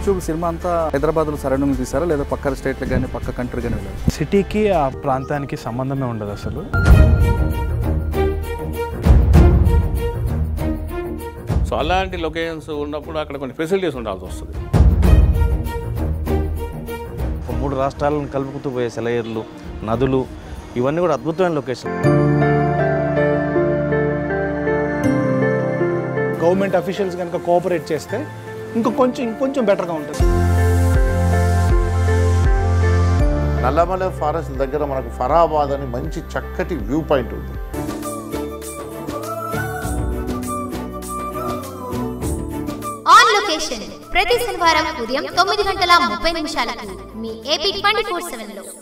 చూపు సినిమా అంతా హైదరాబాద్లో సరౌండింగ్ తీసారా లేదా పక్క స్టేట్లకు కానీ పక్క కంట్రీ కానీ వెళ్ళారు సిటీకి ఆ ప్రాంతానికి సంబంధమే ఉండదు అసలు సో అలాంటి లొకేషన్స్ ఉన్నప్పుడు అక్కడ కొన్ని ఫెసిలిటీస్ ఉండాల్సి వస్తుంది ఒక మూడు రాష్ట్రాలను కలుపుకుతూ పోయే సెలయేర్లు నదులు ఇవన్నీ కూడా అద్భుతమైన లొకేషన్ గవర్నమెంట్ అఫీషియల్స్ కనుక కోఆపరేట్ చేస్తే ఇంకా కొంచెం ఇంకొంచెం బెటర్గా ఉంటుంది నల్లమల ఫారెస్ట్ దగ్గర మనకు ఫరాబాద్ అని మంచి చక్కటి వ్యూ పాయింట్ ఉంది ఆన్ లొకేషన్ ప్రతి శనివారం ఉదయం తొమ్మిది గంటల ముప్పై నిమిషాలకు మీ ఏపీ ట్వంటీ ఫోర్ సెవెన్ లో